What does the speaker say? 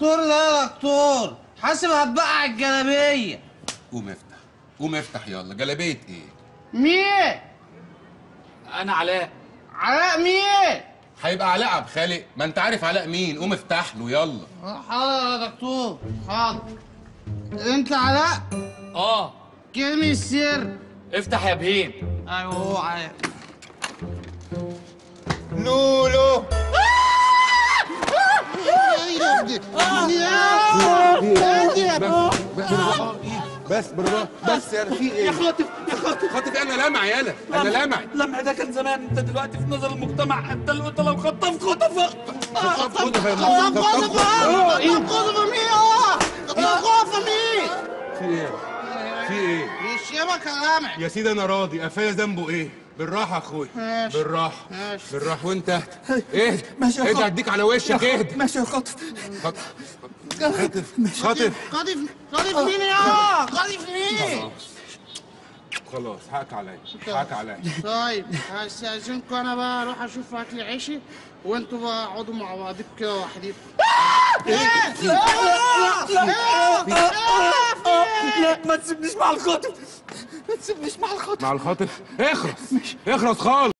دكتور لا يا دكتور حاسب هتبقع الجلابيه قوم افتح قوم افتح يلا جلابيه ايه مين انا علاء علاء مين هيبقى علاء عبد خالق ما انت عارف علاء مين قوم افتح له يلا حاضر يا دكتور حاضر انت علاء اه كلمة السر افتح يا بهيم ايوه هو علاء لولو بس بالراحه بس يعني في ايه؟ يا خاطف يا خاطف خاطف انا لامع يالا انا لامع لمع ده كان زمان انت دلوقتي في نظر المجتمع انت اللي انت لو خطفت خطف خد يا طب فندم. خذ طب خذ مين اه طب خذ مين في ايه؟ في ايه؟ مش يبقى كلامك يا سيدي انا راضي قفايا ذنبه ايه؟ بالراحه يا اخويا ماشي. بالراحه ماشي. بالراحه وانت ايه؟ ماشي يا ايه ده خاطف. هديك على وشك اهدى ماشي يا خاطف خاطف خاطف خاطف قاضي قاضي مين يا قاضي مين خلاص حقك عليا حقك عليا طيب هستأذنكم انا بقى اروح اشوف اكل عيشي وانتوا بقى اقعدوا مع بعضكم كده وحديكم لا ما تسيبنيش مع الخاطف ما تسيبنيش مع الخاطف مع الخاطف اخرس اخرس خالص